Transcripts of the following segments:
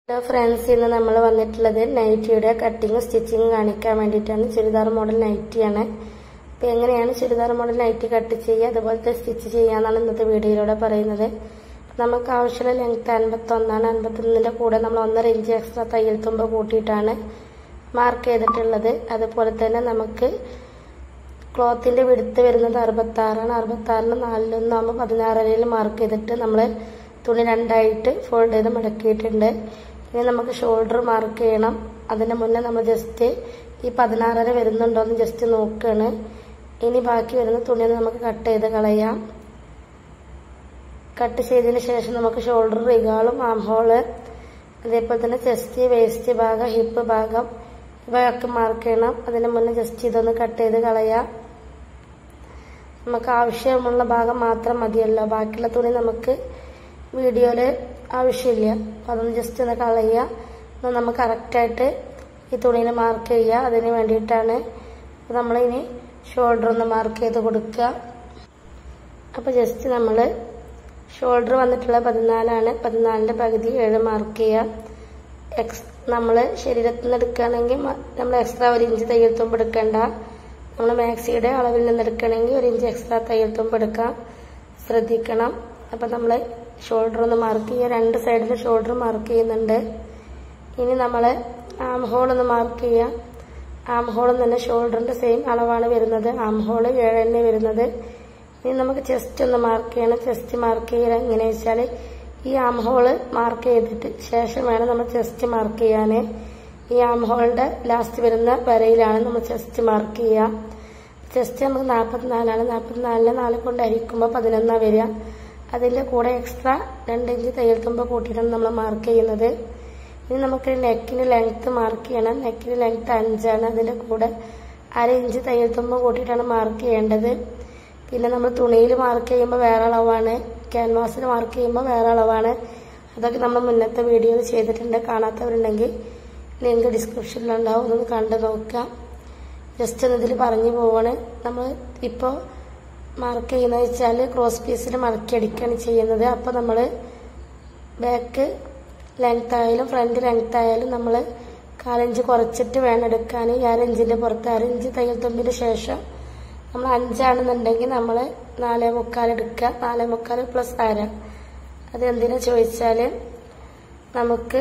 hello friends ഇന്ന് നമ്മൾ വന്നിട്ടുള്ളത് നൈറ്റിയുടെ കട്ടിങ്ങും സ്റ്റിച്ചിങ്ങും കാണിക്കാൻ വേണ്ടിയിട്ടാണ് ചുരിദാർ മോഡൽ നൈറ്റിയാണ് അപ്പോൾ എങ്ങനെയാണ് ചുരിദാർ മോഡൽ നൈറ്റി കട്ട് ചെയ്യുക അതുപോലത്തെ സ്റ്റിച്ച് ചെയ്യാന്നാണ് ഇന്നത്തെ വീഡിയോയിലൂടെ പറയുന്നത് നമുക്ക് ആവശ്യമുള്ള ലെങ്ത് അൻപത്തൊന്നാണ് അൻപത്തൊന്നിൻ്റെ കൂടെ നമ്മൾ ഒന്നര ഇഞ്ച് എക്സ്ട്രാ തയ്യൽ തുമ്പ് കൂട്ടിയിട്ടാണ് മാർക്ക് ചെയ്തിട്ടുള്ളത് അതുപോലെ തന്നെ നമുക്ക് ക്ലോത്തിന്റെ വിടുത്ത് വരുന്നത് അറുപത്താറാണ് അറുപത്താറിന് നാലിലൊന്നാകുമ്പോൾ പതിനാറരയിൽ മാർക്ക് ചെയ്തിട്ട് നമ്മൾ തുണി രണ്ടായിട്ട് ഫോൾഡ് ചെയ്ത് മടക്കിയിട്ടുണ്ട് ഇനി നമുക്ക് ഷോൾഡർ മാർക്ക് ചെയ്യണം അതിന് മുന്നേ നമ്മൾ ജസ്റ്റ് ഈ പതിനാറര വരുന്നുണ്ടോ എന്ന് ജസ്റ്റ് നോക്കുകയാണ് ഇനി ബാക്കി വരുന്ന തുണി നമുക്ക് കട്ട് ചെയ്ത് കളയാം കട്ട് ചെയ്തതിന് ശേഷം നമുക്ക് ഷോൾഡർ റിഗാളും ആം ഹോള് അതേപോലെ തന്നെ ചെസ്റ്റ് വേസ്റ്റ് ഭാഗം ഹിപ്പ് ഭാഗം ഇവയൊക്കെ മാർക്ക് ചെയ്യണം അതിന് മുന്നേ ജസ്റ്റ് ഇതൊന്ന് കട്ട് ചെയ്ത് കളയാം നമുക്ക് ആവശ്യമുള്ള ഭാഗം മാത്രം മതിയല്ലോ ബാക്കിയുള്ള തുണി നമുക്ക് വീഡിയോയില് ആവശ്യമില്ല അപ്പം അതൊന്ന് ജസ്റ്റ് ഒന്ന് കളയുക എന്നാൽ നമുക്ക് കറക്റ്റായിട്ട് ഈ തുണിയിൽ മാർക്ക് ചെയ്യുക അതിന് വേണ്ടിയിട്ടാണ് നമ്മളിനി ഷോൾഡർ ഒന്ന് മാർക്ക് ചെയ്ത് കൊടുക്കുക അപ്പോൾ ജസ്റ്റ് നമ്മൾ ഷോൾഡർ വന്നിട്ടുള്ള പതിനാലാണ് പതിനാലിൻ്റെ പകുതി ഏഴ് മാർക്ക് ചെയ്യുക എക്സ് നമ്മൾ ശരീരത്തിൽ നിന്ന് എടുക്കുകയാണെങ്കിൽ നമ്മൾ എക്സ്ട്രാ ഒരു ഇഞ്ച് തയ്യൽ തുമ്പ് എടുക്കേണ്ട നമ്മൾ മാക്സിയുടെ അളവിൽ നിന്ന് എടുക്കണമെങ്കിൽ ഒരു ഇഞ്ച് എക്സ്ട്രാ തയ്യൽ തുമ്പ് എടുക്കാം ശ്രദ്ധിക്കണം അപ്പം നമ്മൾ ഷോൾഡർ ഒന്ന് മാർക്ക് ചെയ്യുക രണ്ട് സൈഡിൽ ഷോൾഡർ മാർക്ക് ചെയ്യുന്നുണ്ട് ഇനി നമ്മൾ ആം ഹോൾ ഒന്ന് മാർക്ക് ചെയ്യുക ആം ഹോളും തന്നെ ഷോൾഡറിന്റെ സെയിം അളവാണ് വരുന്നത് ആം ഹോൾ ഏഴ് തന്നെ വരുന്നത് ഇനി നമുക്ക് ചെസ്റ്റ് ഒന്ന് മാർക്ക് ചെയ്യണം ചെസ്റ്റ് മാർക്ക് ചെയ്യുക എങ്ങനെയാ വെച്ചാൽ ഈ ആം ഹോള് മാർക്ക് ചെയ്തിട്ട് ശേഷം വേണം നമ്മൾ ചെസ്റ്റ് മാർക്ക് ചെയ്യാൻ ഈ ആം ഹോളിന്റെ ലാസ്റ്റ് വരുന്ന വരയിലാണ് നമ്മൾ ചെസ്റ്റ് മാർക്ക് ചെയ്യുക ചെസ്റ്റ് നമുക്ക് നാൽപ്പത്തിനാലാണ് നാൽപ്പത്തിനാലിന് നാല് കൊണ്ട് അരിക്കുമ്പോൾ പതിനൊന്നാണ് വരിക അതിൻ്റെ കൂടെ എക്സ്ട്രാ രണ്ട് ഇഞ്ച് തയ്യൽ തുമ്പ് കൂട്ടിയിട്ടാണ് നമ്മൾ മാർക്ക് ചെയ്യുന്നത് ഇനി നമുക്ക് നെക്കിന് ലെങ്ത്ത് മാർക്ക് ചെയ്യണം നെക്കിന് ലെങ്ത്ത് അഞ്ചാണ് അതിൻ്റെ കൂടെ അര ഇഞ്ച് തയ്യൽ തുമ്പ് കൂട്ടിയിട്ടാണ് മാർക്ക് ചെയ്യേണ്ടത് പിന്നെ നമ്മൾ തുണിയിൽ മാർക്ക് ചെയ്യുമ്പോൾ വേറെ അളവാണ് ക്യാൻവാസിൽ മാർക്ക് ചെയ്യുമ്പോൾ വേറെ അളവാണ് അതൊക്കെ നമ്മൾ മുന്നത്തെ വീഡിയോയിൽ ചെയ്തിട്ടുണ്ട് കാണാത്തവരുണ്ടെങ്കിൽ ലിങ്ക് ഡിസ്ക്രിപ്ഷനിലുണ്ടാവും ഒന്ന് കണ്ടു നോക്കാം ജസ്റ്റ് ഒന്ന് ഇതിൽ പറഞ്ഞു പോവാണ് നമ്മൾ ഇപ്പോൾ മാർക്ക് ചെയ്യുന്നത് വെച്ചാൽ ക്രോസ് പീസിൽ മടക്കി അടിക്കുകയാണ് ചെയ്യുന്നത് അപ്പോൾ നമ്മൾ ബാക്ക് ലെങ്ത് ആയാലും ഫ്രണ്ട് ലെങ്ത് ആയാലും നമ്മൾ കാലഞ്ച് കുറച്ചിട്ട് വേണം എടുക്കാൻ ഈ അരഞ്ചിൻ്റെ പുറത്ത് അരഞ്ച് തയ്യൽ തുമ്പിന് ശേഷം നമ്മൾ അഞ്ചാണെന്നുണ്ടെങ്കിൽ നമ്മൾ നാലേ മുക്കാൽ എടുക്കുക നാലേ മുക്കാൽ പ്ലസ് അര അത് എന്തിനാ ചോദിച്ചാൽ നമുക്ക്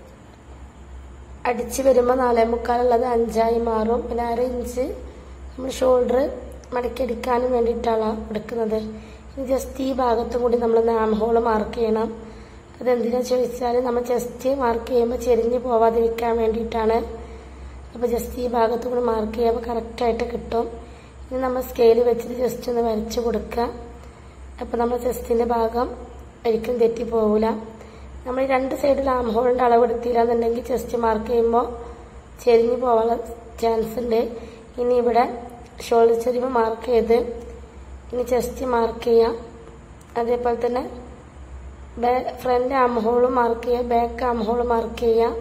അടിച്ച് വരുമ്പോൾ നാലേ മുക്കാലുള്ളത് അഞ്ചായി മാറും പിന്നെ അര ഇഞ്ച് നമ്മൾ ഷോൾഡർ മടക്കി അടിക്കാനും വേണ്ടിയിട്ടാണ് എടുക്കുന്നത് ഇനി ജസ്റ്റ് ഈ ഭാഗത്തും കൂടി നമ്മൾ നാം ഹോള് മാർക്ക് ചെയ്യണം അതെന്തിനാ ചോദിച്ചാൽ നമ്മൾ ജസ്റ്റ് മാർക്ക് ചെയ്യുമ്പോൾ ചെരിഞ്ഞ് പോവാതിരിക്കാൻ വേണ്ടിയിട്ടാണ് അപ്പോൾ ജസ്റ്റ് ഈ ഭാഗത്തും കൂടി മാർക്ക് ചെയ്യുമ്പോൾ കറക്റ്റായിട്ട് കിട്ടും ഇനി നമ്മൾ സ്കെയിൽ വെച്ചിട്ട് ജസ്റ്റ് ഒന്ന് വരച്ച് കൊടുക്കുക അപ്പോൾ നമ്മൾ ചെസ്റ്റിൻ്റെ ഭാഗം ഒരിക്കലും തെറ്റി പോകില്ല നമ്മൾ രണ്ട് സൈഡിൽ ആം ഹോളിൻ്റെ അളവ് എടുത്തില്ല എന്നുണ്ടെങ്കിൽ ചെസ്റ്റ് മാർക്ക് ചെയ്യുമ്പോൾ ചെരിഞ്ഞ് പോകാനുള്ള ചാൻസ് ഉണ്ട് ഇനി ഇവിടെ ഷോൾഡർ ചെരിവ് മാർക്ക് ചെയ്ത് ഇനി ചെസ്റ്റ് മാർക്ക് ചെയ്യാം അതേപോലെ തന്നെ ഫ്രണ്ട് ആം ഹോള് മാർക്ക് ചെയ്യുക ബാക്ക് ആം ഹോള് മാർക്ക് ചെയ്യാം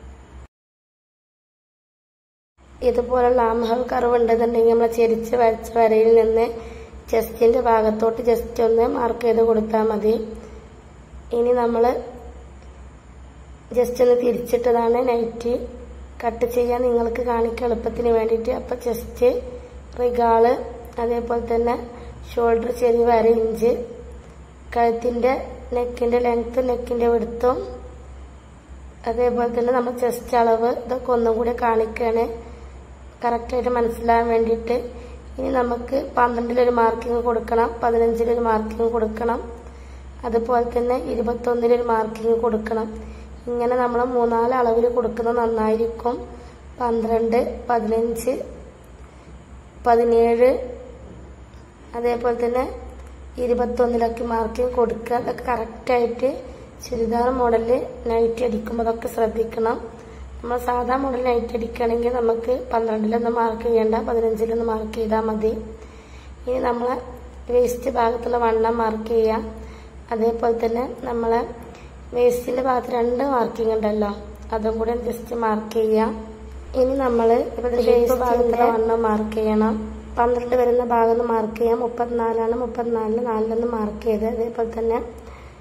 ഇതുപോലുള്ള ആം ഹോൾ കർവ് ഉണ്ടെന്നുണ്ടെങ്കിൽ നമ്മൾ ചെരിച്ച് വരച്ച വരയിൽ നിന്ന് ചെസ്റ്റിന്റെ ഭാഗത്തോട്ട് ജസ്റ്റ് ഒന്ന് മാർക്ക് ചെയ്ത് കൊടുത്താൽ മതി ഇനി നമ്മൾ ജസ്റ്റ് ഒന്ന് തിരിച്ചിട്ടതാണ് നൈറ്റ് കട്ട് ചെയ്യാൻ നിങ്ങൾക്ക് കാണിക്കാൻ എളുപ്പത്തിന് വേണ്ടിയിട്ട് അപ്പോൾ ചെസ്റ്റ് റിഗാള് അതേപോലെ തന്നെ ഷോൾഡർ ചെരിവ് അര ഇഞ്ച് കഴുത്തിൻ്റെ നെക്കിൻ്റെ ലെങ്ത്ത് നെക്കിൻ്റെ വിടുത്തും അതേപോലെ തന്നെ നമ്മൾ ചെസ്റ്റ് അളവ് ഇതൊക്കെ ഒന്നും കൂടി കാണിക്കുകയാണ് കറക്റ്റായിട്ട് മനസ്സിലാകാൻ വേണ്ടിയിട്ട് ഇനി നമുക്ക് പന്ത്രണ്ടിലൊരു മാർക്കിംഗ് കൊടുക്കണം പതിനഞ്ചിലൊരു മാർക്കിംഗ് കൊടുക്കണം അതുപോലെ തന്നെ ഇരുപത്തൊന്നിലൊരു മാർക്കിംഗ് കൊടുക്കണം ഇങ്ങനെ നമ്മൾ മൂന്നാല് അളവിൽ കൊടുക്കുന്നത് നന്നായിരിക്കും പന്ത്രണ്ട് പതിനഞ്ച് പതിനേഴ് അതേപോലെ തന്നെ ഇരുപത്തൊന്നിലൊക്കെ മാർക്കിംഗ് കൊടുക്കുക അതൊക്കെ കറക്റ്റായിട്ട് ചുരിദാർ മോഡലിൽ നൈറ്റ് അടിക്കുമ്പോൾ അതൊക്കെ ശ്രദ്ധിക്കണം നമ്മൾ സാധാ മോഡൽ നൈറ്റ് അടിക്കുകയാണെങ്കിൽ നമുക്ക് പന്ത്രണ്ടിലൊന്ന് മാർക്ക് ചെയ്യേണ്ട പതിനഞ്ചിലൊന്ന് മാർക്ക് ചെയ്താൽ മതി ഇനി നമ്മൾ വേസ്റ്റ് ഭാഗത്തുള്ള വണ്ണം മാർക്ക് ചെയ്യാം അതേപോലെ തന്നെ നമ്മൾ വേസ്റ്റിന്റെ ഭാഗത്ത് രണ്ട് മാർക്കിംഗ് ഉണ്ടല്ലോ അതും കൂടെ ജസ്റ്റ് മാർക്ക് ചെയ്യാം ഇനി നമ്മൾ വേസ്റ്റ് ഭാഗത്തുള്ള വണ്ണം മാർക്ക് ചെയ്യണം പന്ത്രണ്ട് വരുന്ന ഭാഗം ഒന്ന് മാർക്ക് ചെയ്യാം മുപ്പത്തിനാലാണ് മുപ്പത്തിനാലിന് നാലിലൊന്ന് മാർക്ക് ചെയ്ത് അതേപോലെ തന്നെ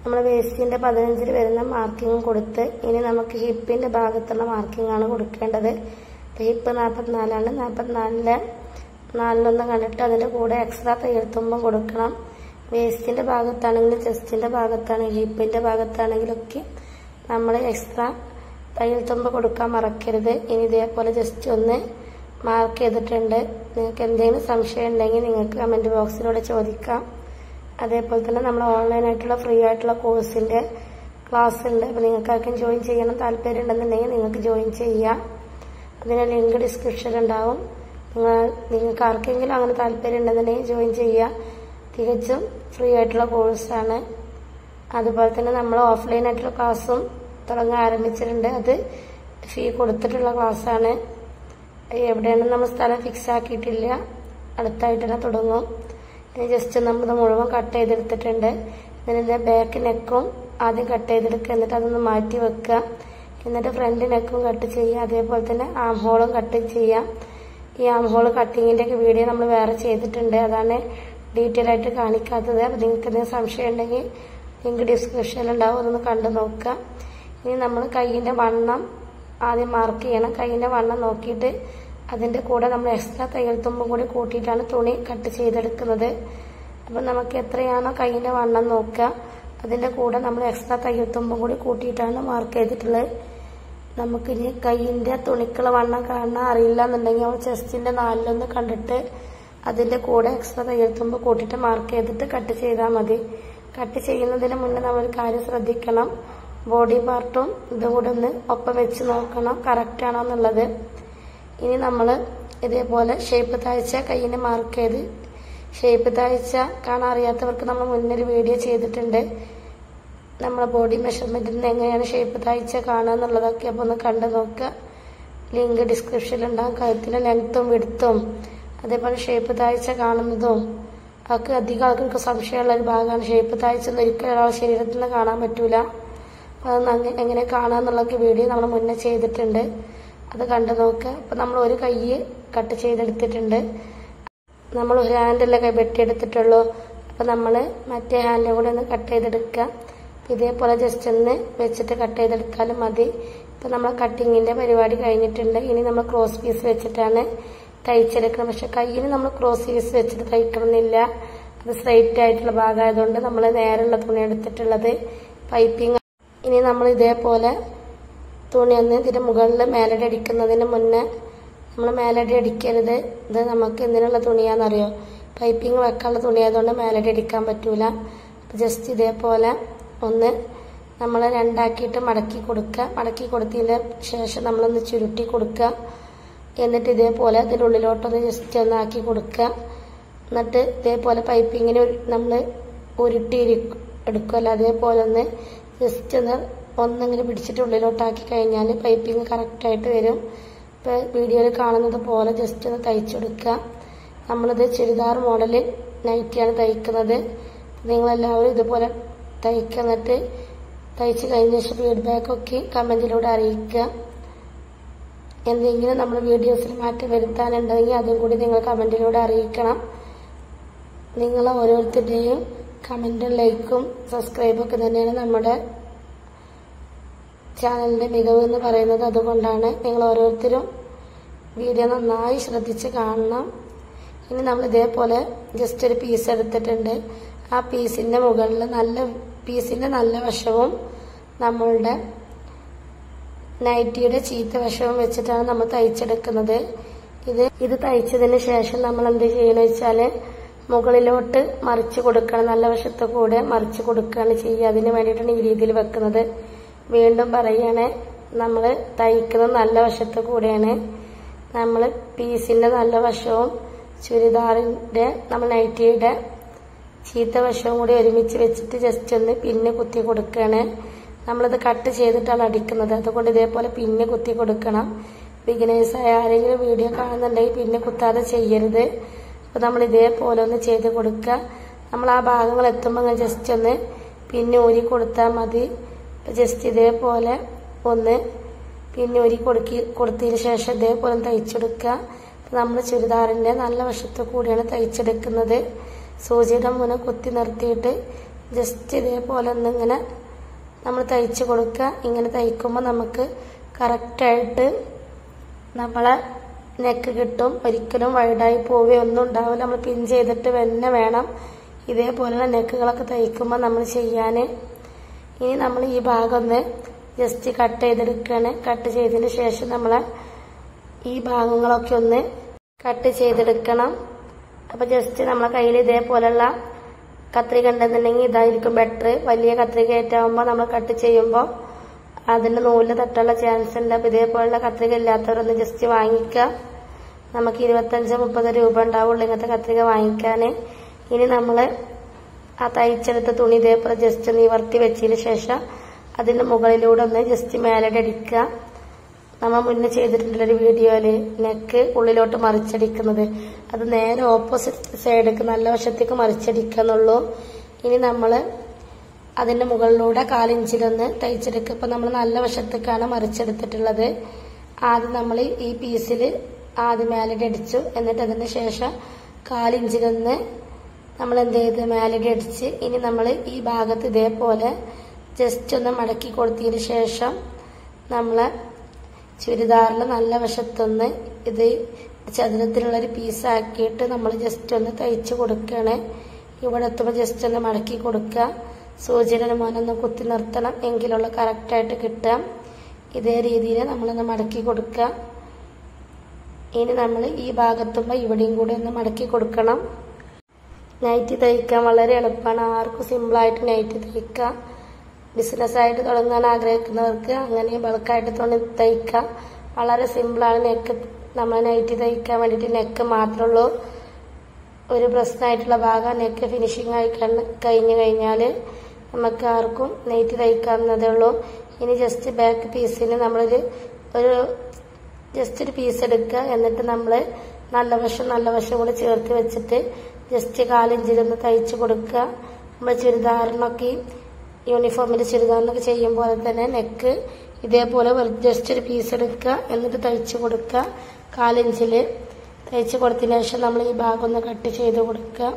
നമ്മൾ വേസ്റ്റിന്റെ പതിനഞ്ചിൽ വരുന്ന മാർക്കിങ്ങും കൊടുത്ത് ഇനി നമുക്ക് ഹിപ്പിന്റെ ഭാഗത്തുള്ള മാർക്കിംഗ് ആണ് കൊടുക്കേണ്ടത് ഇപ്പൊ ഹിപ്പ് നാൽപ്പത്തിനാലാണ് നാൽപ്പത്തിനാലില് നാലിലൊന്ന് കണ്ടിട്ട് അതിന്റെ കൂടെ എക്സ്ട്രാ തയ്യൽത്തുമ്പം കൊടുക്കണം വേസ്റ്റിന്റെ ഭാഗത്താണെങ്കിലും ചെസ്റ്റിന്റെ ഭാഗത്താണെങ്കിലും ഹിപ്പിന്റെ ഭാഗത്താണെങ്കിലൊക്കെ നമ്മൾ എക്സ്ട്രാ തയ്യൽ തുമ്പ് കൊടുക്കാൻ മറക്കരുത് ഇനി ഇതേപോലെ ജസ്റ്റ് ഒന്ന് മാർക്ക് ചെയ്തിട്ടുണ്ട് നിങ്ങൾക്ക് എന്തെങ്കിലും സംശയം ഉണ്ടെങ്കിൽ നിങ്ങൾക്ക് കമന്റ് ബോക്സിലൂടെ ചോദിക്കാം അതേപോലെ തന്നെ നമ്മൾ ഓൺലൈനായിട്ടുള്ള ഫ്രീ ആയിട്ടുള്ള കോഴ്സിന്റെ ക്ലാസ് ഉണ്ട് അപ്പോൾ നിങ്ങൾക്ക് ആർക്കും ജോയിൻ ചെയ്യണം താല്പര്യം ഉണ്ടെന്നുണ്ടെങ്കിൽ നിങ്ങൾക്ക് ജോയിൻ ചെയ്യാം അതിന് ലിങ്ക് ഡിസ്ക്രിപ്ഷനിൽ ഉണ്ടാവും നിങ്ങൾ നിങ്ങൾക്ക് ആർക്കെങ്കിലും അങ്ങനെ താല്പര്യം ഉണ്ടെന്നുണ്ടെങ്കിൽ ജോയിൻ ചെയ്യുക തികച്ചും ഫ്രീ ആയിട്ടുള്ള കോഴ്സാണ് അതുപോലെ തന്നെ നമ്മൾ ഓഫ്ലൈൻ ആയിട്ടുള്ള ക്ലാസ്സും തുടങ്ങാൻ ആരംഭിച്ചിട്ടുണ്ട് അത് ഫീ കൊടുത്തിട്ടുള്ള ക്ലാസ്സാണ് എവിടെയാണ് നമ്മൾ സ്ഥലം ഫിക്സ് ആക്കിയിട്ടില്ല അടുത്തായിട്ട് തന്നെ തുടങ്ങും ഇനി ജസ്റ്റ് നമ്മൾ മുഴുവൻ കട്ട് ചെയ്തെടുത്തിട്ടുണ്ട് ഇതിൻ്റെ ബാക്ക് നെക്കും ആദ്യം കട്ട് ചെയ്തെടുക്കുക എന്നിട്ട് അതൊന്ന് മാറ്റി വെക്കുക എന്നിട്ട് ഫ്രണ്ട് നെക്കും കട്ട് ചെയ്യുക അതേപോലെ തന്നെ ആം ഹോളും കട്ട് ചെയ്യാം ഈ ആം ഹോൾ കട്ടിങ്ങിൻ്റെ ഒക്കെ വീഡിയോ നമ്മൾ വേറെ ചെയ്തിട്ടുണ്ട് അതാണ് ഡീറ്റെയിൽ ആയിട്ട് കാണിക്കാത്തത് അപ്പോൾ നിങ്ങൾക്ക് എന്തെങ്കിലും സംശയം ഉണ്ടെങ്കിൽ ലിങ്ക് ഡിസ്ക്രിപ്ഷനിൽ ഉണ്ടാവും അതൊന്ന് കണ്ടു നോക്കുക ഇനി നമ്മൾ കൈയിൻ്റെ വണ്ണം ആദ്യം മാർക്ക് ചെയ്യണം കൈയിൻ്റെ വണ്ണം നോക്കിയിട്ട് അതിൻ്റെ കൂടെ നമ്മൾ എക്സ്ട്രാ തയ്യൽ തുമ്പും കൂടി കൂട്ടിയിട്ടാണ് തുണി കട്ട് ചെയ്തെടുക്കുന്നത് അപ്പം നമുക്ക് എത്രയാണോ കൈയിൻ്റെ വണ്ണം നോക്കുക അതിൻ്റെ കൂടെ നമ്മൾ എക്സ്ട്രാ തയ്യൽ തുമ്പും കൂടി കൂട്ടിയിട്ടാണ് മാർക്ക് ചെയ്തിട്ടുള്ളത് നമുക്കിനി കൈയിൻ്റെ തുണിക്കുള്ള വണ്ണം കാണാൻ അറിയില്ല എന്നുണ്ടെങ്കിൽ നമ്മൾ ചെസ്റ്റിൻ്റെ നാലിലൊന്ന് കണ്ടിട്ട് അതിൻ്റെ കൂടെ എക്സ്ട്രാ തയ്യൽ തുമ്പ് കൂട്ടിയിട്ട് മാർക്ക് ചെയ്തിട്ട് കട്ട് ചെയ്താൽ മതി കട്ട് ചെയ്യുന്നതിന് മുന്നേ നമ്മൾ ഒരു കാര്യം ശ്രദ്ധിക്കണം ബോഡി പാർട്ടും ഇതും കൂടെ ഒന്ന് ഒപ്പം വെച്ച് നോക്കണം കറക്റ്റ് ആണോ എന്നുള്ളത് ഇനി നമ്മൾ ഇതേപോലെ ഷേപ്പ് താഴ്ച കയ്യിന് മാർക്ക് ചെയ്ത് ഷേപ്പ് താഴ്ച കാണാൻ അറിയാത്തവർക്ക് നമ്മൾ മുന്നൊരു വീഡിയോ ചെയ്തിട്ടുണ്ട് നമ്മളെ ബോഡി മെഷർമെന്റിന് എങ്ങനെയാണ് ഷേപ്പ് താഴ്ച കാണുക എന്നുള്ളതൊക്കെ അപ്പോൾ ഒന്ന് കണ്ടു നോക്കുക ലിങ്ക് ഡിസ്ക്രിപ്ഷനിൽ ഉണ്ടാകും കഴുത്തിന്റെ ലെങ്ത്തും വിടുത്തും അതേപോലെ ഷേപ്പ് താഴ്ച കാണുന്നതും അതൊക്കെ അധികം ആൾക്കാർക്ക് സംശയമുള്ള ഒരു ഭാഗമാണ് ഷേപ്പ് താഴ്ച ഒന്നും ഒരിക്കലും ഒരാളെ ശരീരത്തിൽ നിന്ന് കാണാൻ പറ്റൂല അപ്പോൾ അതൊന്ന് അങ്ങ- എങ്ങനെ കാണാന്നുള്ളൊക്കെ വീഡിയോ നമ്മൾ മുന്നേ ചെയ്തിട്ടുണ്ട് അത് കണ്ടു നോക്കുക അപ്പം നമ്മൾ ഒരു കൈ കട്ട് ചെയ്തെടുത്തിട്ടുണ്ട് നമ്മൾ ഒരു ഹാൻഡല്ലേ കൈ വെട്ടിയെടുത്തിട്ടുള്ളൂ അപ്പം നമ്മൾ മറ്റേ ഹാൻഡിലും കൂടെ ഒന്ന് കട്ട് ചെയ്തെടുക്കുക അപ്പം ഇതേപോലെ ജസ്റ്റ് ഒന്ന് വെച്ചിട്ട് കട്ട് ചെയ്തെടുത്താലും മതി ഇപ്പം നമ്മൾ കട്ടിങ്ങിൻ്റെ പരിപാടി കഴിഞ്ഞിട്ടുണ്ട് ഇനി നമ്മൾ ക്രോസ് പീസ് വെച്ചിട്ടാണ് തയ്ച്ചെടുക്കണം പക്ഷെ കയ്യിന് നമ്മൾ ക്രോസ് പീസ് വെച്ചിട്ട് തയ്ക്കണമെന്നില്ല അത് സ്ട്രൈറ്റ് ആയിട്ടുള്ള ഭാഗമായതുകൊണ്ട് നമ്മൾ നേരെയുള്ള തുണി എടുത്തിട്ടുള്ളത് പൈപ്പിംഗ് ഇനി നമ്മൾ ഇതേപോലെ തുണി ഒന്ന് ഇതിന്റെ മുകളിൽ മേലടി അടിക്കുന്നതിന് മുന്നേ നമ്മൾ മേലടി അടിക്കരുത് ഇത് നമുക്ക് എന്തിനുള്ള തുണിയാണെന്നറിയോ പൈപ്പിംഗ് വെക്കാനുള്ള തുണിയായതുകൊണ്ട് മേലടി അടിക്കാൻ പറ്റൂല ജസ്റ്റ് ഇതേപോലെ ഒന്ന് നമ്മൾ രണ്ടാക്കിയിട്ട് മടക്കി കൊടുക്കുക മടക്കി കൊടുത്തതിന് ശേഷം നമ്മളൊന്ന് ചുരുട്ടി കൊടുക്കുക എന്നിട്ട് ഇതേപോലെ അതിൻ്റെ ഉള്ളിലോട്ടൊന്ന് ജസ്റ്റ് ഒന്ന് ആക്കി കൊടുക്കുക എന്നിട്ട് ഇതേപോലെ പൈപ്പിങ്ങിന് നമ്മൾ ഉരുട്ടി ഇരി- എടുക്കുമല്ലോ അതേപോലെ ഒന്ന് ജസ്റ്റ് ഒന്ന് ഒന്നിങ്ങനെ പിടിച്ചിട്ട് ഉള്ളിലോട്ടാക്കി കഴിഞ്ഞാൽ പൈപ്പിംഗ് കറക്റ്റായിട്ട് വരും ഇപ്പോൾ വീഡിയോയിൽ കാണുന്നത് പോലെ ജസ്റ്റ് ഒന്ന് തയ്ച്ചെടുക്കുക നമ്മളിത് ചുരിദാർ മോഡൽ നൈറ്റിയാണ് തയ്ക്കുന്നത് നിങ്ങളെല്ലാവരും ഇതുപോലെ തയ്ക്കുക എന്നിട്ട് തയ്ച്ച് കഴിഞ്ഞ ശേഷം ഫീഡ്ബാക്കൊക്കെ കമൻറ്റിലൂടെ അറിയിക്കുക എന്തെങ്കിലും നമ്മുടെ വീഡിയോസിൽ മാറ്റം വരുത്താനുണ്ടെങ്കിൽ അതും കൂടി നിങ്ങൾ കമൻറ്റിലൂടെ അറിയിക്കണം നിങ്ങൾ ഓരോരുത്തരുടെയും കമൻറ്റും ലൈക്കും സബ്സ്ക്രൈബും ഒക്കെ തന്നെയാണ് നമ്മുടെ ചാനലിന്റെ മികവ് എന്ന് പറയുന്നത് അതുകൊണ്ടാണ് നിങ്ങൾ ഓരോരുത്തരും വീഡിയോ നന്നായി ശ്രദ്ധിച്ച് കാണണം ഇനി നമ്മൾ ഇതേപോലെ ജസ്റ്റ് ഒരു പീസ് എടുത്തിട്ടുണ്ട് ആ പീസിന്റെ മുകളിൽ നല്ല പീസിന്റെ നല്ല വശവും നമ്മളുടെ നൈറ്റിയുടെ ചീത്ത വശവും വെച്ചിട്ടാണ് നമ്മൾ തയ്ച്ചെടുക്കുന്നത് ഇത് ഇത് തയ്ച്ചതിന് ശേഷം നമ്മൾ എന്ത് ചെയ്യണമെന്ന് വെച്ചാൽ മുകളിലോട്ട് മറിച്ച് കൊടുക്കണം നല്ല വശത്ത് കൂടെ മറിച്ച് കൊടുക്കുകയാണ് ചെയ്യുക അതിന് വേണ്ടിയിട്ടാണ് ഈ രീതിയിൽ വെക്കുന്നത് വീണ്ടും പറയാണ് നമ്മൾ തയ്ക്കുന്നത് നല്ല വശത്ത് കൂടെയാണ് നമ്മൾ പീസിന്റെ നല്ല വശവും ചുരിദാറിന്റെ നമ്മൾ നൈറ്റിയുടെ ചീത്ത വശവും കൂടി ഒരുമിച്ച് വെച്ചിട്ട് ജസ്റ്റ് ഒന്ന് പിന്നെ കുത്തി കൊടുക്കുകയാണ് നമ്മളിത് കട്ട് ചെയ്തിട്ടാണ് അടിക്കുന്നത് അതുകൊണ്ട് ഇതേപോലെ പിന്നെ കുത്തി കൊടുക്കണം ബിഗിനേഴ്സ് ആയ ആരെങ്കിലും വീഡിയോ കാണുന്നുണ്ടെങ്കിൽ പിന്നെ കുത്താതെ ചെയ്യരുത് അപ്പോൾ നമ്മൾ ഇതേപോലെ ഒന്ന് ചെയ്ത് കൊടുക്കുക നമ്മൾ ആ ഭാഗങ്ങൾ എത്തുമ്പോൾ അങ്ങനെ ജസ്റ്റ് ഒന്ന് പിന്നെ ഊരി കൊടുത്താൽ മതി ജസ്റ്റ് ഇതേപോലെ ഒന്ന് പിന്നെ ഊരി കൊടുക്കി കൊടുത്തതിന് ശേഷം ഇതേപോലെ ഒന്ന് തയ്ച്ചെടുക്കുക നമ്മൾ ചുരിദാറിന്റെ നല്ല വശത്ത് കൂടിയാണ് തയ്ച്ചെടുക്കുന്നത് സൂചിയുടെ മുന കുത്തി നിർത്തിയിട്ട് ജസ്റ്റ് ഇതേപോലെ ഒന്നിങ്ങനെ നമ്മൾ തയ്ച്ച് കൊടുക്കുക ഇങ്ങനെ തയ്ക്കുമ്പോൾ നമുക്ക് കറക്റ്റായിട്ട് നമ്മളെ നെക്ക് കിട്ടും ഒരിക്കലും വൈഡായി പോവുകയോ ഒന്നും ഉണ്ടാവില്ല നമ്മൾ പിൻ ചെയ്തിട്ട് തന്നെ വേണം ഇതേപോലെയുള്ള നെക്കുകളൊക്കെ തയ്ക്കുമ്പോൾ നമ്മൾ ചെയ്യാൻ ഇനി നമ്മൾ ഈ ഭാഗം ഒന്ന് ജസ്റ്റ് കട്ട് ചെയ്തെടുക്കുകയാണ് കട്ട് ചെയ്തതിന് ശേഷം നമ്മൾ ഈ ഭാഗങ്ങളൊക്കെ ഒന്ന് കട്ട് ചെയ്തെടുക്കണം അപ്പൊ ജസ്റ്റ് നമ്മളെ കയ്യിൽ ഇതേപോലെയുള്ള കത്രിക ഉണ്ടെന്നുണ്ടെങ്കിൽ ഇതായിരിക്കും ബെറ്റർ വലിയ കത്രിക ഏറ്റാകുമ്പോൾ നമ്മൾ കട്ട് ചെയ്യുമ്പോൾ അതിന്റെ നൂല് തട്ടുള്ള ചാൻസ് ഉണ്ട് അപ്പൊ ഇതേപോലുള്ള കത്രിക ഇല്ലാത്തവരൊന്ന് ജസ്റ്റ് വാങ്ങിക്കുക നമുക്ക് ഇരുപത്തഞ്ച് മുപ്പത് രൂപ ഉണ്ടാവുള്ളൂ ഇങ്ങനത്തെ കത്രിക വാങ്ങിക്കാൻ ഇനി നമ്മൾ ആ തയ്ച്ചെടുത്ത തുണി ഇതേപോലെ ജസ്റ്റ് നിവർത്തി വെച്ചതിന് ശേഷം അതിന്റെ മുകളിലൂടെ ഒന്ന് ജസ്റ്റ് മേലടെ അടിക്കുക നമ്മൾ മുന്നേ ചെയ്തിട്ടുള്ളൊരു വീഡിയോയില് നെക്ക് ഉള്ളിലോട്ട് മറിച്ചടിക്കുന്നത് അത് നേരെ ഓപ്പോസിറ്റ് സൈഡിലേക്ക് നല്ല വശത്തേക്ക് മറിച്ചടിക്കുന്നുള്ളൂ ഇനി നമ്മൾ അതിന്റെ മുകളിലൂടെ കാലിഞ്ചിലൊന്ന് തയ്ച്ചെടുക്കുക ഇപ്പൊ നമ്മൾ നല്ല വശത്തേക്കാണ് മറിച്ചെടുത്തിട്ടുള്ളത് ആദ്യം നമ്മൾ ഈ പീസിൽ ആദ്യം മേലടി അടിച്ചു എന്നിട്ട് അതിന് ശേഷം കാലിഞ്ചിലൊന്ന് നമ്മൾ എന്ത് ചെയ്ത് മേലടി അടിച്ച് ഇനി നമ്മൾ ഈ ഭാഗത്ത് ഇതേപോലെ ജസ്റ്റ് ഒന്ന് മടക്കി കൊടുത്തതിന് ശേഷം നമ്മൾ ചുരിദാറിൽ നല്ല വശത്തൊന്ന് ഇത് ചതുരത്തിലുള്ളൊരു പീസാക്കിയിട്ട് നമ്മൾ ജസ്റ്റ് ഒന്ന് തയ്ച്ച് കൊടുക്കുകയാണ് ഇവിടെ എത്തുമ്പോൾ ജസ്റ്റ് ഒന്ന് മടക്കി കൊടുക്കുക സൂചിയുടെ മോനൊന്ന് കുത്തി നിർത്തണം എങ്കിലുള്ള കറക്റ്റായിട്ട് കിട്ടുക ഇതേ രീതിയിൽ നമ്മളൊന്ന് മടക്കി കൊടുക്കുക ഇനി നമ്മൾ ഈ ഭാഗത്തുമ്പോൾ ഇവിടെയും കൂടി ഒന്ന് മടക്കി കൊടുക്കണം നൈറ്റ് തയ്ക്കാൻ വളരെ എളുപ്പമാണ് ആർക്കും സിമ്പിളായിട്ട് നൈറ്റ് തയ്ക്കാം ബിസിനസ്സായിട്ട് തുടങ്ങാൻ ആഗ്രഹിക്കുന്നവർക്ക് അങ്ങനെ ബൾക്കായിട്ട് തുണി തയ്ക്കാം വളരെ സിമ്പിളാണ് നെക്ക് നമ്മൾ നൈറ്റ് തയ്ക്കാൻ വേണ്ടിയിട്ട് നെക്ക് മാത്രമേ ഉള്ളൂ ഒരു പ്രശ്നമായിട്ടുള്ള ഭാഗം നെക്ക് ഫിനിഷിംഗ് ആയി കണ്ണ്- കഴിഞ്ഞു കഴിഞ്ഞാൽ നമുക്ക് ആർക്കും നെയ്റ്റ് തയ്ക്കാവുന്നതേ ഉള്ളൂ ഇനി ജസ്റ്റ് ബാക്ക് പീസിന് നമ്മളൊരു ഒരു ജസ്റ്റ് ഒരു പീസ് എടുക്കുക എന്നിട്ട് നമ്മൾ നല്ല വശം നല്ല വശം കൂടെ ചേർത്ത് വെച്ചിട്ട് ജസ്റ്റ് കാലിഞ്ചിലൊന്ന് തയ്ച്ച് കൊടുക്കുക നമ്മൾ ചുരിദാറിനൊക്കെ യൂണിഫോമിന്റെ ചുരിദാറിനൊക്കെ ചെയ്യും പോലെ തന്നെ നെക്ക് ഇതേപോലെ ജസ്റ്റ് ഒരു പീസ് എടുക്കുക എന്നിട്ട് തയ്ച്ച് കൊടുക്കുക കാലിഞ്ചില് തയ്ച്ച് കൊടുത്തതിന് ശേഷം നമ്മൾ ഈ ഭാഗം ഒന്ന് കട്ട് ചെയ്ത് കൊടുക്കുക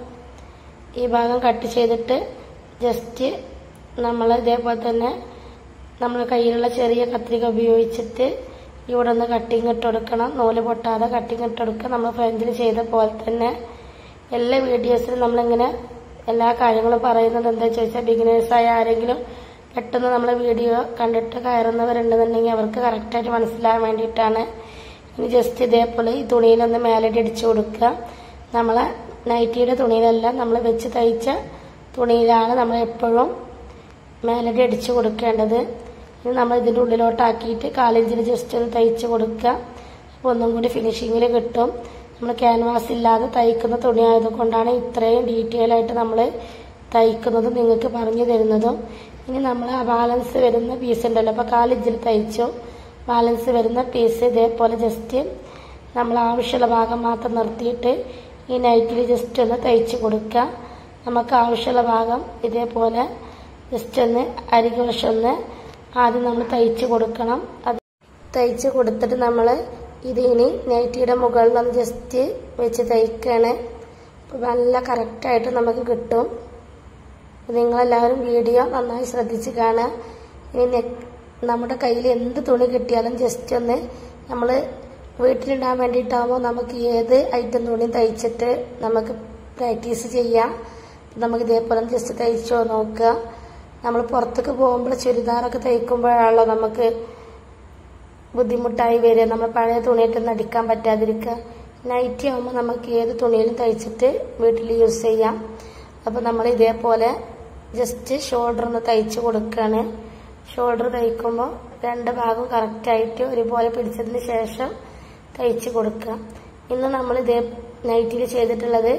ഈ ഭാഗം കട്ട് ചെയ്തിട്ട് ജസ്റ്റ് നമ്മൾ ഇതേപോലെ തന്നെ നമ്മൾ കയ്യിലുള്ള ചെറിയ കത്രിക ഉപയോഗിച്ചിട്ട് ഇവിടെ ഒന്ന് കട്ടിങ് ഇട്ട് കൊടുക്കണം നൂല് പൊട്ടാതെ കട്ടിങ് ഇട്ട് കൊടുക്കുക നമ്മൾ ഫ്രണ്ടിൽ ചെയ്ത പോലെ തന്നെ എല്ലാ വീഡിയോസിലും നമ്മളിങ്ങനെ എല്ലാ കാര്യങ്ങളും പറയുന്നത് എന്താ ചോദിച്ചാൽ ബിഗിനേഴ്സായ ആരെങ്കിലും പെട്ടെന്ന് നമ്മളെ വീഡിയോ കണ്ടിട്ട് കയറുന്നവരുണ്ടെന്നുണ്ടെങ്കിൽ അവർക്ക് കറക്റ്റായിട്ട് മനസ്സിലാകാൻ വേണ്ടിയിട്ടാണ് ഇനി ജസ്റ്റ് ഇതേപോലെ ഈ തുണിയിലൊന്ന് മേലടി അടിച്ചു കൊടുക്കുക നമ്മളെ നൈറ്റിയുടെ തുണിയിലല്ല നമ്മൾ വെച്ച് തയ്ച്ച തുണിയിലാണ് നമ്മൾ എപ്പോഴും മേലടി അടിച്ചു കൊടുക്കേണ്ടത് ഇനി നമ്മൾ ഇതിൻ്റെ ഉള്ളിലോട്ടാക്കിയിട്ട് കാലിഞ്ചിന് ജസ്റ്റ് ഒന്ന് തയ്ച്ച് കൊടുക്കുക അപ്പോൾ ഒന്നും കൂടി ഫിനിഷിങ്ങിൽ കിട്ടും നമ്മൾ ക്യാൻവാസ് ഇല്ലാതെ തയ്ക്കുന്ന തുണി ആയതുകൊണ്ടാണ് ഇത്രയും ഡീറ്റെയിൽ ആയിട്ട് നമ്മൾ തയ്ക്കുന്നതും നിങ്ങൾക്ക് പറഞ്ഞു തരുന്നതും ഇനി നമ്മൾ ആ ബാലൻസ് വരുന്ന പീസ് ഉണ്ടല്ലോ അപ്പോൾ കാലിഞ്ചിൽ തയ്ച്ചു ബാലൻസ് വരുന്ന പീസ് ഇതേപോലെ ജസ്റ്റ് നമ്മൾ ആവശ്യമുള്ള ഭാഗം മാത്രം നിർത്തിയിട്ട് ഈ നൈറ്റിൽ ജസ്റ്റ് ഒന്ന് തയ്ച്ച് കൊടുക്കുക നമുക്ക് ആവശ്യമുള്ള ഭാഗം ഇതേപോലെ ജസ്റ്റ് ഒന്ന് അരികു വശം ഒന്ന് ആദ്യം നമ്മൾ തയ്ച്ച് കൊടുക്കണം അത് തയ്ച്ച് കൊടുത്തിട്ട് നമ്മൾ ഇത് ഇനി നൈറ്റിയുടെ മുകളിൽ ഒന്ന് ജസ്റ്റ് വെച്ച് തയ്ക്കുകയാണ് അപ്പോൾ നല്ല കറക്റ്റായിട്ട് നമുക്ക് കിട്ടും അപ്പോൾ നിങ്ങളെല്ലാവരും വീഡിയോ നന്നായി ശ്രദ്ധിച്ച് കാണുക ഇനി നെക്ക് നമ്മുടെ കയ്യിൽ എന്ത് തുണി കിട്ടിയാലും ജസ്റ്റ് ഒന്ന് നമ്മൾ വീട്ടിലിടാൻ വേണ്ടിയിട്ടാകുമ്പോൾ നമുക്ക് ഏത് ഐറ്റം തുണി തയ്ച്ചിട്ട് നമുക്ക് പ്രാക്ടീസ് ചെയ്യാം നമുക്ക് ഇതേപോലെ ജസ്റ്റ് തയ്ച്ചോ നോക്കുക നമ്മൾ പുറത്തേക്ക് പോകുമ്പോൾ ചുരിദാറൊക്കെ തയ്ക്കുമ്പോഴാണല്ലോ നമുക്ക് ബുദ്ധിമുട്ടായി വരിക നമ്മൾ പഴയ തുണിയിട്ടൊന്നും അടിക്കാൻ പറ്റാതിരിക്കുക നൈറ്റി ആകുമ്പോൾ നമുക്ക് ഏത് തുണിയിലും തയ്ച്ചിട്ട് വീട്ടിൽ യൂസ് ചെയ്യാം അപ്പോൾ നമ്മൾ ഇതേപോലെ ജസ്റ്റ് ഷോൾഡർ ഒന്ന് തയ്ച്ച് കൊടുക്കുകയാണ് ഷോൾഡർ തയ്ക്കുമ്പോൾ രണ്ട് ഭാഗം കറക്റ്റായിട്ട് ഒരുപോലെ പിടിച്ചതിന് ശേഷം തയ്ച്ച് കൊടുക്കുക ഇന്ന് നമ്മൾ ഇതേ നൈറ്റിൽ ചെയ്തിട്ടുള്ളത്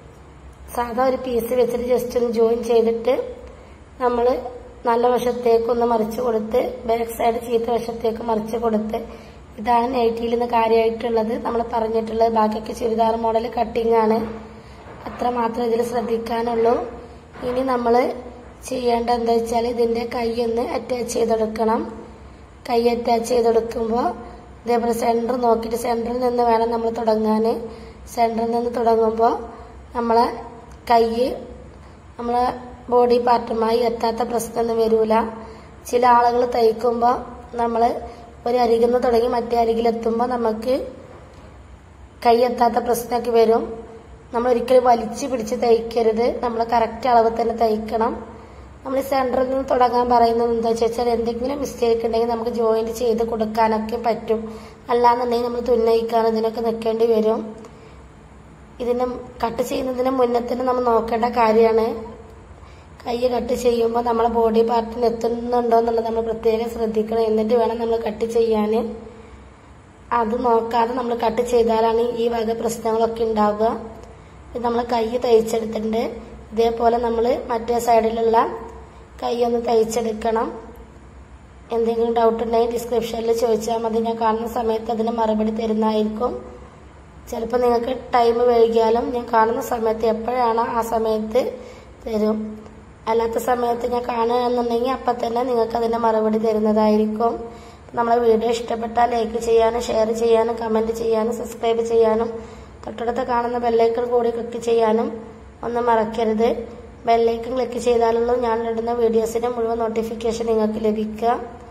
സാധാ ഒരു പീസ് വെച്ചിട്ട് ജസ്റ്റ് ഒന്ന് ജോയിൻ ചെയ്തിട്ട് നമ്മൾ നല്ല വശത്തേക്ക് ഒന്ന് മറിച്ച് കൊടുത്ത് ബാക്ക് സൈഡ് ചീത്ത വശത്തേക്ക് മറിച്ച് കൊടുത്ത് ഇതാണ് നൈറ്റിയിൽ നിന്ന് കാര്യമായിട്ടുള്ളത് നമ്മൾ പറഞ്ഞിട്ടുള്ളത് ബാക്കിയൊക്കെ ചുരിദാർ മോഡൽ കട്ടിംഗ് ആണ് അത്ര മാത്രം ഇതിൽ ശ്രദ്ധിക്കാനുള്ളൂ ഇനി നമ്മൾ ചെയ്യേണ്ട എന്താ വെച്ചാൽ ഇതിന്റെ കൈ ഒന്ന് അറ്റാച്ച് ചെയ്തെടുക്കണം കൈ അറ്റാച്ച് ചെയ്തെടുക്കുമ്പോൾ ഇതേപോലെ സെന്റർ നോക്കിയിട്ട് സെന്ററിൽ നിന്ന് വേണം നമ്മൾ തുടങ്ങാൻ സെന്ററിൽ നിന്ന് തുടങ്ങുമ്പോൾ നമ്മളെ കൈ നമ്മളെ ബോഡി പാർട്ടുമായി എത്താത്ത പ്രശ്നമൊന്നും വരൂല ചില ആളുകൾ തയ്ക്കുമ്പോൾ നമ്മൾ ഒരു അരികിൽ നിന്ന് തുടങ്ങി മറ്റേ അരികിലെത്തുമ്പോൾ നമുക്ക് കൈ എത്താത്ത പ്രശ്നമൊക്കെ വരും നമ്മൾ ഒരിക്കലും വലിച്ചു പിടിച്ച് തയ്ക്കരുത് നമ്മൾ കറക്റ്റ് അളവ് തന്നെ തയ്ക്കണം നമ്മൾ സെന്ററിൽ നിന്ന് തുടങ്ങാൻ പറയുന്നത് എന്താ വെച്ചാൽ എന്തെങ്കിലും മിസ്റ്റേക്ക് ഉണ്ടെങ്കിൽ നമുക്ക് ജോയിന്റ് ചെയ്ത് കൊടുക്കാനൊക്കെ പറ്റും അല്ലാന്നുണ്ടെങ്കിൽ നമ്മൾ തുന്നയിക്കാൻ ഇതിനൊക്കെ നിൽക്കേണ്ടി വരും ഇതിന് കട്ട് ചെയ്യുന്നതിന് മുന്നേ തന്നെ നമ്മൾ നോക്കേണ്ട കാര്യമാണ് കൈ കട്ട് ചെയ്യുമ്പോൾ നമ്മളെ ബോഡി പാർട്ടിന് എത്തുന്നുണ്ടോ എന്നുള്ളത് നമ്മൾ പ്രത്യേകം ശ്രദ്ധിക്കണം എന്നിട്ട് വേണം നമ്മൾ കട്ട് ചെയ്യാൻ അത് നോക്കാതെ നമ്മൾ കട്ട് ചെയ്താലാണ് ഈ വക പ്രശ്നങ്ങളൊക്കെ ഉണ്ടാവുക ഇത് നമ്മൾ കൈ തയ്ച്ചെടുത്തിട്ടുണ്ട് ഇതേപോലെ നമ്മൾ മറ്റേ സൈഡിലുള്ള കൈ ഒന്ന് തയ്ച്ചെടുക്കണം എന്തെങ്കിലും ഡൗട്ട് ഉണ്ടെങ്കിൽ ഡിസ്ക്രിപ്ഷനിൽ ചോദിച്ചാൽ മതി ഞാൻ കാണുന്ന സമയത്ത് അതിന് മറുപടി തരുന്നതായിരിക്കും ചിലപ്പോൾ നിങ്ങൾക്ക് ടൈം വൈകിയാലും ഞാൻ കാണുന്ന സമയത്ത് എപ്പോഴാണോ ആ സമയത്ത് തരും അല്ലാത്ത സമയത്ത് ഞാൻ കാണുകയാണെന്നുണ്ടെങ്കിൽ അപ്പം തന്നെ നിങ്ങൾക്ക് അതിൻ്റെ മറുപടി തരുന്നതായിരിക്കും നമ്മളെ വീഡിയോ ഇഷ്ടപ്പെട്ടാൽ ലൈക്ക് ചെയ്യാനും ഷെയർ ചെയ്യാനും കമൻറ്റ് ചെയ്യാനും സബ്സ്ക്രൈബ് ചെയ്യാനും തൊട്ടടുത്ത് കാണുന്ന ബെല്ലൈക്കൺ കൂടി ക്ലിക്ക് ചെയ്യാനും ഒന്നും മറക്കരുത് ബെല്ലൈക്കൺ ക്ലിക്ക് ചെയ്താലുള്ളൂ ഞാൻ ഇടുന്ന വീഡിയോസിന്റെ മുഴുവൻ നോട്ടിഫിക്കേഷൻ നിങ്ങൾക്ക് ലഭിക്കുക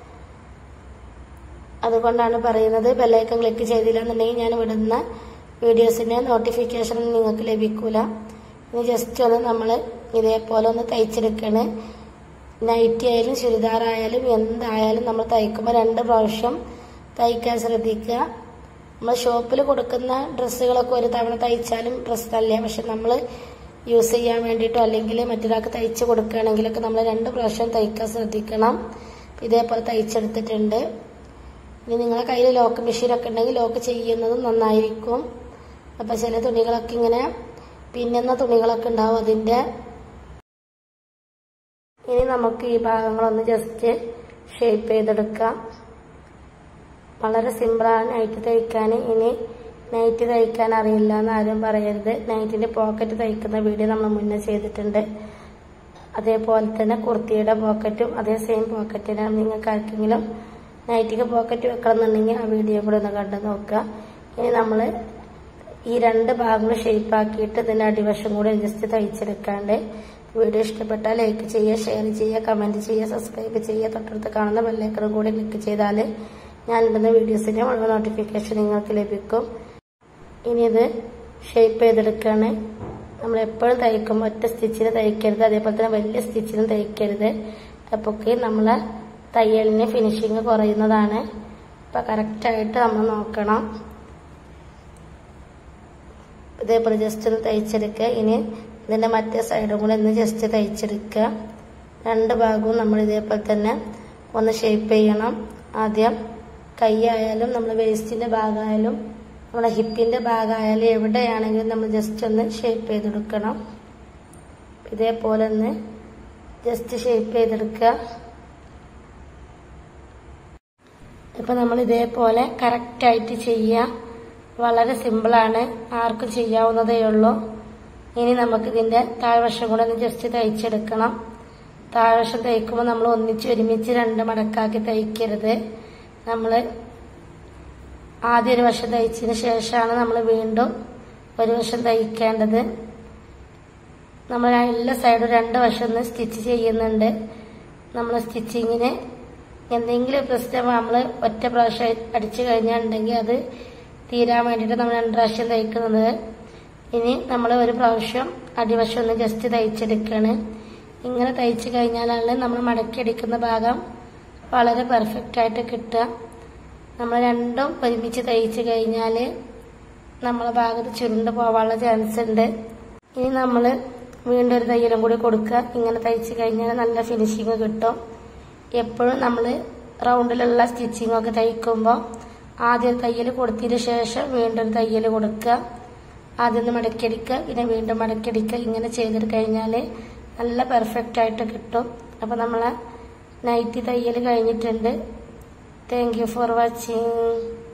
അതുകൊണ്ടാണ് പറയുന്നത് ബെല്ലൈക്കൺ ക്ലിക്ക് ചെയ്തില്ല എന്നുണ്ടെങ്കിൽ ഞാൻ വിടുന്ന വീഡിയോസിന്റെ നോട്ടിഫിക്കേഷൻ നിങ്ങൾക്ക് ലഭിക്കൂല ഇനി ജസ്റ്റ് ഒന്ന് നമ്മൾ ഇതേപോലെ ഒന്ന് തയ്ച്ചെടുക്കണ് നൈറ്റി ആയാലും ചുരിദാർ ആയാലും എന്തായാലും നമ്മൾ തയ്ക്കുമ്പോൾ രണ്ട് പ്രാവശ്യം തയ്ക്കാൻ ശ്രദ്ധിക്കുക നമ്മൾ ഷോപ്പിൽ കൊടുക്കുന്ന ഡ്രസ്സുകളൊക്കെ ഒരു തവണ തയ്ച്ചാലും പ്രശ്നമല്ല പക്ഷെ നമ്മൾ യൂസ് ചെയ്യാൻ വേണ്ടിയിട്ടോ അല്ലെങ്കിൽ മറ്റൊരാൾക്ക് തയ്ച്ച് കൊടുക്കുകയാണെങ്കിലൊക്കെ നമ്മൾ രണ്ട് പ്രാവശ്യം തയ്ക്കാൻ ശ്രദ്ധിക്കണം ഇതേപോലെ തയ്ച്ചെടുത്തിട്ടുണ്ട് ഇനി നിങ്ങളെ കയ്യിൽ ലോക്ക് മെഷീനൊക്കെ ഉണ്ടെങ്കിൽ ലോക്ക് ചെയ്യുന്നതും നന്നായിരിക്കും അപ്പം ചില തുണികളൊക്കെ ഇങ്ങനെ പിന്നുന്ന തുണികളൊക്കെ ഉണ്ടാവും അതിൻ്റെ ഇനി നമുക്ക് ഈ ഭാഗങ്ങളൊന്ന് ജസ്റ്റ് ഷേപ്പ് ചെയ്തെടുക്കാം വളരെ സിമ്പിളാണ് നൈറ്റ് തയ്ക്കാൻ ഇനി നൈറ്റ് തയ്ക്കാൻ അറിയില്ല എന്ന് ആരും പറയരുത് നൈറ്റിന്റെ പോക്കറ്റ് തയ്ക്കുന്ന വീഡിയോ നമ്മൾ മുന്നേ ചെയ്തിട്ടുണ്ട് അതേപോലെ തന്നെ കുർത്തിയുടെ പോക്കറ്റും അതേ സെയിം പോക്കറ്റിനാണ് നിങ്ങൾക്ക് ആർക്കെങ്കിലും നൈറ്റിക്ക് പോക്കറ്റ് വെക്കണം എന്നുണ്ടെങ്കിൽ ആ വീഡിയോ കൂടെ ഒന്ന് കണ്ടു നോക്കുക ഇനി നമ്മൾ ഈ രണ്ട് ഭാഗങ്ങൾ ഷേപ്പാക്കിയിട്ട് ഇതിന്റെ അടിവശം കൂടെ ജസ്റ്റ് തയ്ച്ചെടുക്കാണ്ട് വീഡിയോ ഇഷ്ടപ്പെട്ടാൽ ലൈക്ക് ചെയ്യുക ഷെയർ ചെയ്യുക കമന്റ് ചെയ്യുക സബ്സ്ക്രൈബ് ചെയ്യുക തൊട്ടടുത്ത് കാണുന്ന ബെല്ലൈക്കണും കൂടി ക്ലിക്ക് ചെയ്താൽ ഞാൻ ഇടുന്ന വീഡിയോസിന്റെ മുഴുവൻ നോട്ടിഫിക്കേഷൻ നിങ്ങൾക്ക് ലഭിക്കും ഇനി ഇത് ഷേപ്പ് ചെയ്തെടുക്കുകയാണ് നമ്മൾ എപ്പോഴും തയ്ക്കുമ്പോൾ ഒറ്റ സ്റ്റിച്ചിന് തയ്ക്കരുത് അതേപോലെ തന്നെ വലിയ സ്റ്റിച്ചിനും തയ്ക്കരുത് അപ്പൊക്കെ നമ്മളെ തയ്യലിന് ഫിനിഷിങ് കുറയുന്നതാണ് അപ്പൊ കറക്റ്റായിട്ട് നമ്മൾ നോക്കണം ഇതേപോലെ ജസ്റ്റ് ഒന്ന് തയ്ച്ചെടുക്കുക ഇനി ഇതിന്റെ മറ്റേ സൈഡും കൂടെ ഒന്ന് ജസ്റ്റ് തയ്ച്ചെടുക്കുക രണ്ട് ഭാഗവും നമ്മൾ ഇതേപോലെ തന്നെ ഒന്ന് ഷേപ്പ് ചെയ്യണം ആദ്യം കൈ ആയാലും നമ്മൾ വേസ്റ്റിന്റെ ഭാഗമായാലും നമ്മുടെ ഹിപ്പിന്റെ ഭാഗമായാലും എവിടെയാണെങ്കിലും നമ്മൾ ജസ്റ്റ് ഒന്ന് ഷേപ്പ് ചെയ്തെടുക്കണം ഇതേപോലെ ഒന്ന് ജസ്റ്റ് ഷേപ്പ് ചെയ്തെടുക്കുക ഇപ്പൊ നമ്മൾ ഇതേപോലെ കറക്റ്റായിട്ട് ചെയ്യുക വളരെ സിമ്പിളാണ് ആർക്കും ചെയ്യാവുന്നതേ ഉള്ളൂ ഇനി നമുക്ക് ഇതിന്റെ താഴ്വശം കൂടെ ഒന്ന് ജസ്റ്റ് തയ്ച്ചെടുക്കണം താഴ്വശം തയ്ക്കുമ്പോൾ നമ്മൾ ഒന്നിച്ച് ഒരുമിച്ച് രണ്ട് മടക്കാക്കി തയ്ക്കരുത് നമ്മൾ ആദ്യം ഒരു വശം തയ്ച്ചതിന് ശേഷമാണ് നമ്മൾ വീണ്ടും ഒരു വശം തയ്ക്കേണ്ടത് നമ്മൾ എല്ലാ സൈഡും രണ്ട് വശം ഒന്ന് സ്റ്റിച്ച് ചെയ്യുന്നുണ്ട് നമ്മൾ സ്റ്റിച്ചിങ്ങിന് എന്തെങ്കിലും പ്രശ്നം നമ്മൾ ഒറ്റ പ്രാവശ്യം അടിച്ചു കഴിഞ്ഞിട്ടുണ്ടെങ്കിൽ അത് തീരാൻ വേണ്ടിയിട്ട് നമ്മൾ രണ്ട് പ്രാവശ്യം തയ്ക്കുന്നത് ഇനി നമ്മൾ ഒരു പ്രാവശ്യം അടിവശം ഒന്ന് ജസ്റ്റ് തയ്ച്ചെടുക്കുകയാണ് ഇങ്ങനെ തയ്ച്ചു കഴിഞ്ഞാലാണ് നമ്മൾ മടക്കിയടിക്കുന്ന ഭാഗം വളരെ പെർഫെക്റ്റ് ആയിട്ട് കിട്ടുക നമ്മൾ രണ്ടും ഒരുമിച്ച് തയ്ച്ചു കഴിഞ്ഞാൽ നമ്മളെ ഭാഗത്ത് ചുരുണ്ട് പോകാനുള്ള ചാൻസ് ഉണ്ട് ഇനി നമ്മൾ വീണ്ടും ഒരു തയ്യലും കൂടി കൊടുക്കുക ഇങ്ങനെ തയ്ച്ചു കഴിഞ്ഞാൽ നല്ല ഫിനിഷിങ് കിട്ടും എപ്പോഴും നമ്മൾ റൗണ്ടിലുള്ള സ്റ്റിച്ചിങ് ഒക്കെ തയ്ക്കുമ്പോൾ ആദ്യം തയ്യൽ കൊടുത്തതിന് ശേഷം വീണ്ടും ഒരു തയ്യൽ കൊടുക്കുക ആദ്യം ഒന്ന് മടക്കിയടിക്കുക പിന്നെ വീണ്ടും മടക്കിയടിക്കുക ഇങ്ങനെ ചെയ്തിട്ട് കഴിഞ്ഞാൽ നല്ല പെർഫെക്റ്റ് ആയിട്ട് കിട്ടും അപ്പോൾ നമ്മളെ നൈറ്റി തയ്യൽ കഴിഞ്ഞിട്ടുണ്ട് താങ്ക് യു ഫോർ വാച്ചിങ്